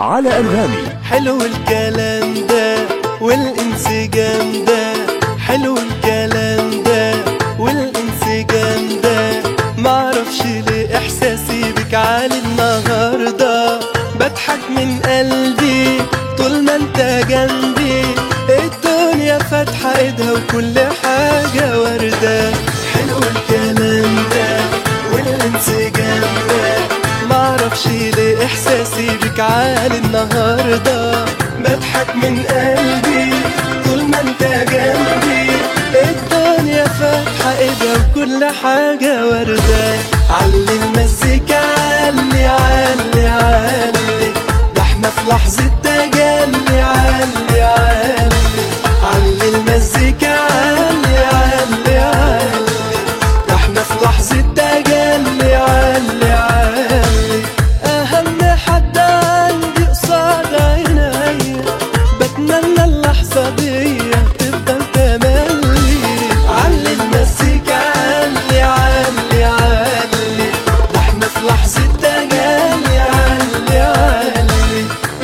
على أنغامي حلو الكلام ده والانسجام ده حلو الكلام ده والانسجام ده معرفش ليه احساسي بك عالي النهارده بضحك من قلبي طول ما انت جنبي الدنيا فاتحة ايدها وكل حاجة وردة حلو الكلام ده والانسجام ده معرفش ليه احساسي بك عالي النهارده بضحك من قلبي طول ما انت جنبي الدنيا فاتحه ايدها وكل حاجه ورده علي المزيكا علي علي علي ده احنا في لحظه تجلي علي علي علي المزيكا علي علي علي ده احنا في لحظه تجلي علي علي اهم حد عندي قصاد عينيا بتمنى اللحظه دي تفضل تملي علي المزيكا علي علي علي ده احنا في لحظه تجلي علي علي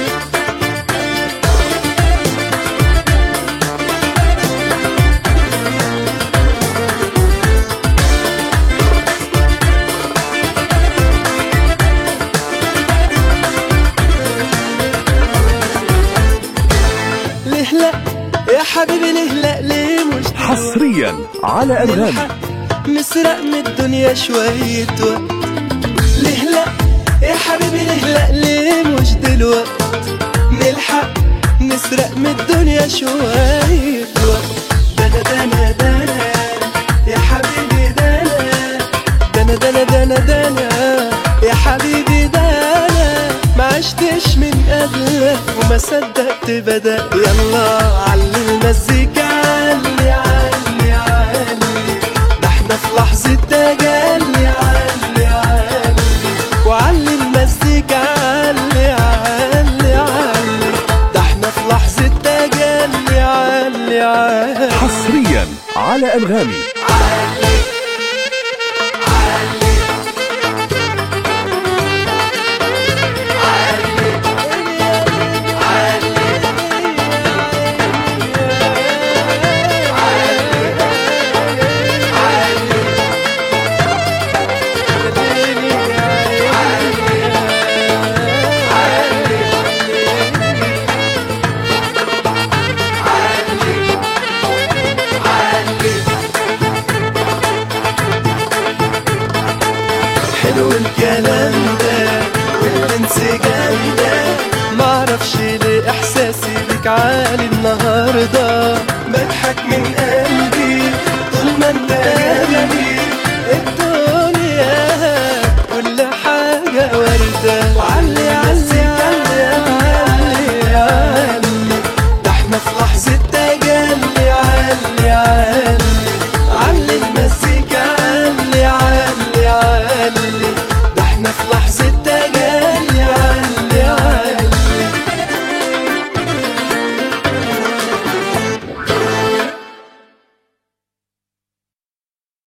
ليه لا يا حبيبي ليه لا ليه مش حصريا على أنغامي نلحق نسرق من الدنيا شوية وقت ليه لا يا حبيبي ليه لا ليه مش دلوقت نلحق نسرق من الدنيا شوية وقت دنا دنا دنا يا حبيبي دنا دنا دنا دنا دنا يا حبيبي دنا ما عشتش من قبلك وما صدقت بدأ يلا علي المزيكا علي علي علي ده احنا في لحظة تجلي علي علي وعلي المزيكا علي علي علي ده احنا في لحظة تجلي علي علي حصريا على أنغامي علي